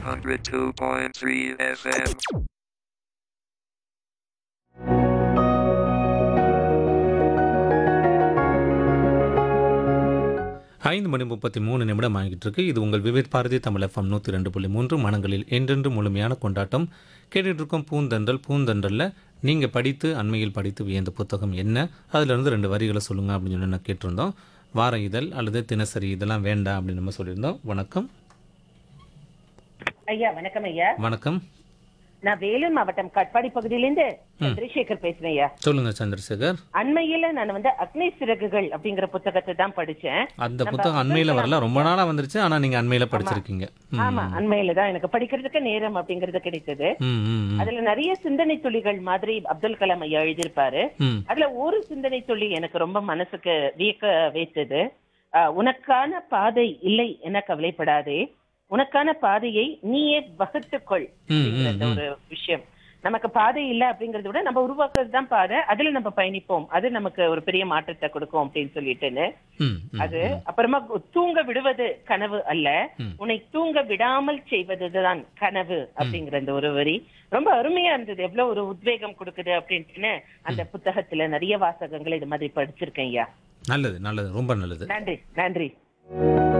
102.3 FM. ஐந்து மணி முப்பத்தி மூணு நிமிடம் ஆகிட்டு இருக்கு இது உங்கள் விவேக் பாரதி தமிழ் எஃப்எம் நூற்றி ரெண்டு புள்ளி மூன்று மனங்களில் என்றென்று முழுமையான கொண்டாட்டம் கேட்டுட்டு இருக்கோம் பூந்தன்றல் பூந்தன்றலில் நீங்கள் படித்து அண்மையில் படித்து வியந்த புத்தகம் என்ன அதிலிருந்து ரெண்டு வரிகளை சொல்லுங்கள் அப்படின்னு சொல்லி நான் கேட்டிருந்தோம் வார இதழ் அல்லது தினசரி இதெல்லாம் வேண்டாம் அப்படின்னு நம்ம சொல்லியிருந்தோம் வணக்கம் ஐயா வணக்கம் ஐயா வணக்கம் நான் வேலூர் மாவட்டம் கட்பாடி பகுதியிலிருந்து சந்திரசேகர் பேசுறேன் ஐயா சொல்லுங்கள் சந்திரசேகர் அண்மையில நான் வந்து அக்னி சிறகுகள் அப்படிங்கிற புத்தகத்தை தான் படிச்சேன் அந்த புத்தகம் அண்மையில் வரல ரொம்ப நாளாக வந்துருச்சு ஆனால் நீங்கள் அண்மையில் படிச்சிருக்கீங்க ம் ஆமா அண்மையில தான் எனக்கு படிக்கிறதுக்கு நேரம் அப்படிங்கறது கிடைத்தது ம் ம் ம். அதுல நிறைய சிந்தனை துளிகள் மாதிரி அப்துல் கலாம் ஐயா எழுதியிருப்பாரு ம் அதுல ஒரு சிந்தனை துளி எனக்கு ரொம்ப மனசுக்கு வியக்க வைத்தது ஆஹ், உனக்கான பாதை இல்லை என கவலைப்படாதே உனக்கான பாதையை நீயே வகுத்துக்கொள் ம், அப்படிங்கிற அந்த ஒரு விஷயம் நமக்கு பாதை இல்ல அப்படிங்கறத விட நம்ம உருவாக்குறது தான் பாதை அதுல நம்ம பயணிப்போம் அது நமக்கு ஒரு பெரிய மாற்றத்தை கொடுக்கும் அப்படின்னு சொல்லிட்டுன்னு ம் ம். அது அப்புறமா தூங்க விடுவது கனவு அல்ல ம். உன்னை தூங்க விடாமல் செய்வதுதான் கனவு அப்படிங்கிற அந்த ஒரு வரி ரொம்ப அருமையா இருந்தது எவ்வளவு ஒரு உத்வேகம் கொடுக்குது அப்படின்ட்டுன்னு அந்த புத்தகத்துல நிறைய வாசகங்கள் இது மாதிரி படிச்சிருக்கேன் ஐயா நல்லது நல்லது ரொம்ப நல்லது நன்றி நன்றி